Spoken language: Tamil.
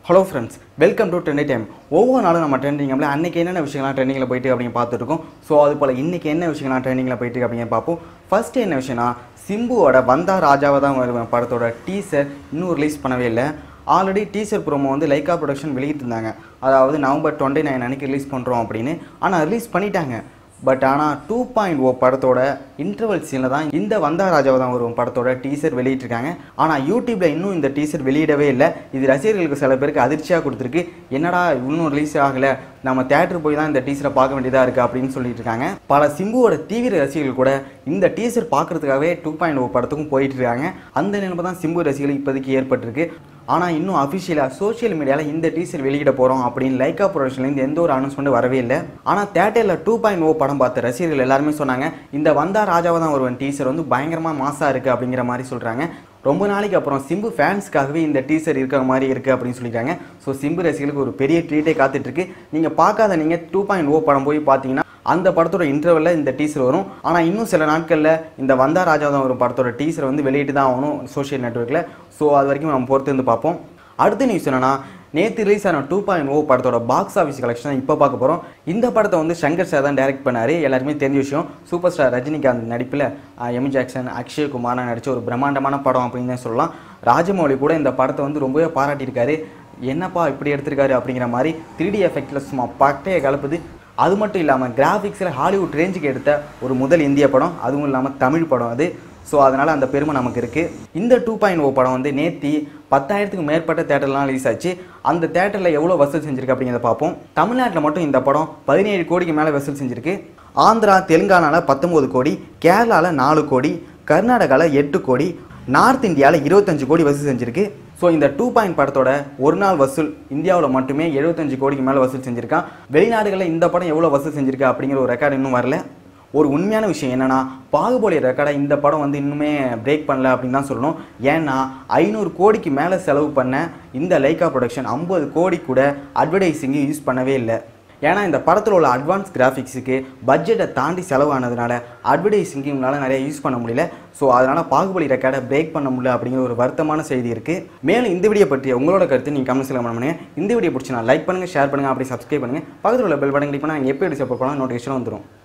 hello friends welcome to trendy time ஒவ்வொரு நாளும் நம்ம ட்ரெண்டிங்கில் அன்றைக்கி என்னென்ன விஷயங்கள்லாம் ட்ரெண்டிங்கில் போயிட்டு அப்படின்னு பார்த்துட்டு இருக்கோம் ஸோ அது போல் இன்றைக்கி என்ன விஷயங்கள்லாம் ட்ரெண்டிங்கில் போயிட்டு இருக்கு அப்படின்னு பார்ப்போம் ஃபஸ்ட்டு என்ன விஷயம்னா சிம்புவோட வந்தா ராஜாவை தான் வருவேன் படத்தோட டீசர் இன்னும் ரிலீஸ் பண்ணவே இல்லை ஆல்ரெடி டீசர் ப்ரோமோ வந்து லைக்கா ப்ரொடக்ஷன் வெளியிட்டிருந்தாங்க அதாவது நவம்பர் டுவெண்ட்டி நைன் அன்றைக்கி ரிலீஸ் பண்ணுறோம் அப்படின்னு ஆனால் ரிலீஸ் பண்ணிட்டாங்க பட் ஆனால் டூ பாயிண்ட் ஓ படத்தோட இன்டர்வல் சீனில் தான் இந்த வந்தா ராஜாவை தான் வரும் படத்தோட டீசர் வெளியிட்டிருக்காங்க ஆனால் யூடியூப்பில் இன்னும் இந்த டீசர் வெளியிடவே இல்லை இது ரசிகர்களுக்கு சில பேருக்கு அதிர்ச்சியாக கொடுத்துருக்கு என்னடா இன்னும் ரிலீஸ் ஆகலை நம்ம தேட்டர் போய் தான் இந்த டீசரை பார்க்க வேண்டியதாக இருக்குது அப்படின்னு சொல்லிட்டு இருக்காங்க பல சிம்புவோட தீவிர ரசிகர்கள் கூட இந்த டீசர் பார்க்கறதுக்காகவே டூ பாயிண்ட் ஓ படத்துக்கும் போயிட்டு இருக்காங்க அந்த நிலைமை தான் சிம்பு ரசிகர்கள் இப்போதைக்கு ஏற்பட்டிருக்கு ஆனால் இன்னும் அஃபிஷியலாக சோஷியல் மீடியாவில் இந்த டீசர் வெளியிட போகிறோம் அப்படின்னு லைக்கா ப்ரொடக்ஷன்லேருந்து எந்த ஒரு அனௌன்ஸ்மெண்ட் வரவே இல்லை ஆனால் தேட்டரில் டூ பாயிண்ட் ஓ படம் பார்த்த ரசிகர்கள் எல்லாருமே சொன்னாங்க இந்த வந்தா ராஜாவை தான் ஒருவன் டீசர் வந்து பயங்கரமாக மாசாக இருக்குது அப்படிங்கிற மாதிரி சொல்கிறாங்க ரொம்ப நாளைக்கு அப்புறம் சிம்பு ஃபேன்ஸ்க்காகவே இந்த டீசர் இருக்கிற மாதிரி இருக்குது அப்படின்னு சொல்லியிருக்காங்க ஸோ சிம்பு ரசிகர்களுக்கு ஒரு பெரிய ட்ரீட்டே காத்துட்ருக்கு நீங்கள் பார்க்காத நீங்கள் டூ பாயிண்ட் ஓ படம் போய் பார்த்தீங்கன்னா அந்த படத்தோட இன்டர்வலில் இந்த டீசர் வரும் ஆனால் இன்னும் சில நாட்களில் இந்த வந்தா ராஜா தான் ஒரு படத்தோட டீசர் வந்து வெளியிட்டு தான் ஆகணும் சோஷியல் நெட்ஒர்க்கில் ஸோ அது வரைக்கும் நம்ம பொறுத்து இருந்து பார்ப்போம் அடுத்த நியூஸ் என்னன்னா நேற்று ரிலீஸ் ஆன டூ பாயிண்ட் ஓ படத்தோட பாக்ஸ் ஆஃபீஸ் கலெக்ஷன் இப்போ பார்க்க போகிறோம் இந்த படத்தை வந்து சங்கர் சார் தான் டைரக்ட் பண்ணார் எல்லாருமே தெரிஞ்ச விஷயம் சூப்பர் ஸ்டார் ரஜினிகாந்த் நடிப்பில் எமி ஜாக்சன் அக்ஷய் குமார் நடித்த ஒரு பிரம்மாண்டமான படம் அப்படின்னு தான் சொல்லலாம் ராஜமௌலி கூட இந்த படத்தை வந்து ரொம்பவே பாராட்டியிருக்காரு என்னப்பா இப்படி எடுத்திருக்காரு அப்படிங்கிற மாதிரி த்ரீ டி எஃபெக்டில் சும்மா பட்டையை கலப்புது அது மட்டும் இல்லாமல் கிராஃபிக்ஸில் ஹாலிவுட் ரேஞ்சுக்கு எடுத்த ஒரு முதல் இந்திய படம் அதுவும் இல்லாமல் தமிழ் படம் அது ஸோ அதனால் அந்த பெருமை நமக்கு இருக்குது இந்த டூ பாயிண்ட் ஓ படம் வந்து நேத்தி பத்தாயிரத்துக்கு மேற்பட்ட தேட்டர்லாம் ரிலீஸ் ஆச்சு அந்த தேட்டரில் எவ்வளோ வசூல் செஞ்சிருக்கு அப்படிங்கிறத பார்ப்போம் தமிழ்நாட்டில் மட்டும் இந்த படம் பதினேழு கோடிக்கு மேலே வசூல் செஞ்சிருக்கு ஆந்திரா தெலுங்கானாவில் பத்தொம்போது கோடி கேரளாவில் நாலு கோடி கர்நாடகாவில் எட்டு கோடி நார்த் இந்தியாவில் இருபத்தஞ்சு கோடி வசூல் செஞ்சிருக்கு ஸோ இந்த டூ பாயிண்ட் படத்தோட ஒரு நாள் வசூல் இந்தியாவில் மட்டுமே எழுபத்தஞ்சு கோடிக்கு மேலே வசூல் செஞ்சிருக்கான் வெளிநாடுகளில் இந்த படம் எவ்வளோ வசூல் செஞ்சிருக்கா அப்படிங்கிற ஒரு ரெக்கார்டு இன்னும் வரல ஒரு உண்மையான விஷயம் என்னன்னா பாகுபலி ரெக்கார்டை இந்த படம் வந்து இன்னுமே பிரேக் பண்ணல அப்படின்னு தான் சொல்லணும் ஏன்னா ஐநூறு கோடிக்கு மேலே செலவு பண்ண இந்த லைக்கா ப்ரொடக்ஷன் ஐம்பது கோடி கூட அட்வர்டைஸிங்கு யூஸ் பண்ணவே இல்லை ஏன்னா இந்த படத்தில் உள்ள அட்வான்ஸ் கிராஃபிக்ஸுக்கு பட்ஜெட்டை தாண்டி செலவானதுனால அட்வர்டைஸிங்கு இவங்களால நிறைய யூஸ் பண்ண முடியல ஸோ அதனால் பாகுபலி ரெக்கார்டை பிரேக் பண்ண முடியல அப்படிங்கிற ஒரு வருத்தமான செய்தி இருக்குது மேலும் இந்த வீடியோ பற்றிய உங்களோட கருத்து நீங்கள் கமெண்ட்ஸில் கமெண்ட் பண்ணுங்க இந்த வீடியோ பிடிச்சி நான் லைக் பண்ணுங்கள் ஷேர் பண்ணுங்கள் அப்படி சப்ஸ்கிரைப் பண்ணுங்கள் பக்கத்தில் உள்ள பெல் பட்டன் கிளிக் பண்ணால் எப்போ எடுத்து சப்போர்ட் பண்ணால் நோட்டிஃபிகேஷன் வந்துடும்